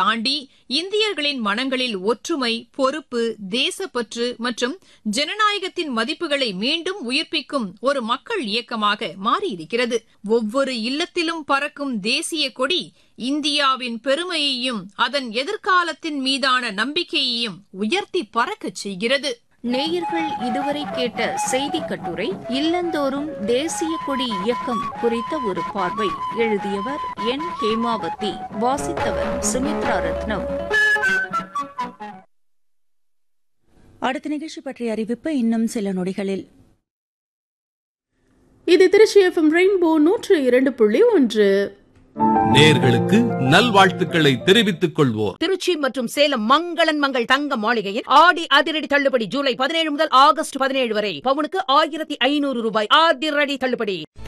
தாண்டி இந்தியர்களின் மனங்களில் ஒற்றுமை பொறுப்பு தேசப்பற்று மற்றும் ஜனநாயகத்தின் மதிப்புகளை மீண்டும் உயிர்ப்பிக்கும் ஒரு மக்கள் இயக்கமாக மாறியிருக்கிறது ஒவ்வொரு இல்லத்திலும் பறக்கும் தேசிய கொடி இந்தியாவின் பெருமையையும் அதன் எதிர்காலத்தின் மீதான நம்பிக்கையையும் உயர்த்தி பறக்கச் செய்கிறது நேயர்கள் இதுவரை கேட்ட செய்தி கட்டுரை இல்லந்தோறும் தேசிய கொடி இயக்கம் குறித்த ஒரு பார்வை எழுதியவர் என் ஹேமாவதி வாசித்தவர் சுமித்ரா ரத்னம் அடுத்த நிகழ்ச்சி பற்றிய அறிவிப்பு இன்னும் சில நொடிகளில் இது திருச்சி எஃப்எம் ரெயின்போ நூற்று இரண்டு புள்ளி ஒன்று நேர்களுக்கு நல்வாழ்த்துக்களை தெரிவித்துக் கொள்வோர் திருச்சி மற்றும் சேலம் மங்களன் மங்கள் தங்க மாளிகையில் ஆடி அதிரடி தள்ளுபடி ஜூலை பதினேழு முதல் ஆகஸ்ட் பதினேழு வரை பவுனுக்கு ஆயிரத்தி ஐநூறு ரூபாய் அதிரடி தள்ளுபடி